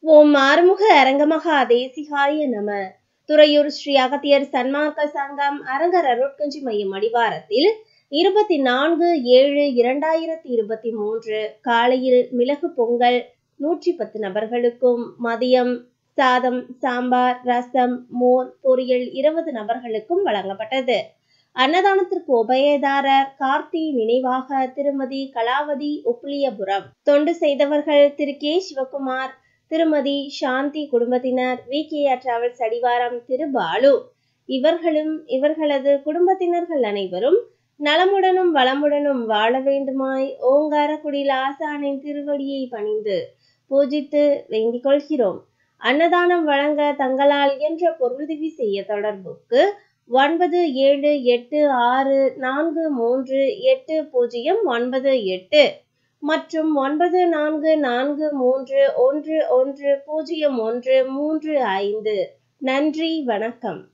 ஓம் ஆறுமுக அரங்கமகா தேசிகாய நம துறையூர் ஸ்ரீ அகத்தியர் சன்மார்க்க சங்கம் அரங்கர் அருட்கஞ்சி மையம் அடிவாரத்தில் இருபத்தி நான்கு ஏழு இரண்டாயிரத்தி இருபத்தி மூன்று காலையில் மிளகு பொங்கல் நூற்றி பத்து நபர்களுக்கும் மதியம் சாதம் சாம்பார் ரசம் மோர் பொரியல் இருபது நபர்களுக்கும் வழங்கப்பட்டது அன்னதானத்திற்கு உபயதாரர் கார்த்தி நினைவாக திருமதி கலாவதி உப்ளியபுரம் தொண்டு செய்தவர்கள் திரு கே சிவகுமார் திருமதி சாந்தி குடும்பத்தினர் வி கே ஆர் டிராவல்ஸ் அடிவாரம் திரு பாலு இவர்களும் இவர்களது குடும்பத்தினர்கள் அனைவரும் நலமுடனும் வளமுடனும் வாழ வேண்டுமாய் ஓங்காரக்குடியில் ஆசானின் திருவடியை பணிந்து பூஜித்து வேண்டிக் கொள்கிறோம் அன்னதானம் வழங்க தங்களால் என்ற பொருளுதவி செய்ய தொடர்புக்கு ஒன்பது ஏழு எட்டு ஆறு நான்கு மூன்று எட்டு பூஜ்ஜியம் ஒன்பது எட்டு மற்றும் ஒன்பது நான்கு நான்கு மூன்று ஒன்று ஒன்று பூஜ்ஜியம் ஒன்று மூன்று ஐந்து நன்றி வணக்கம்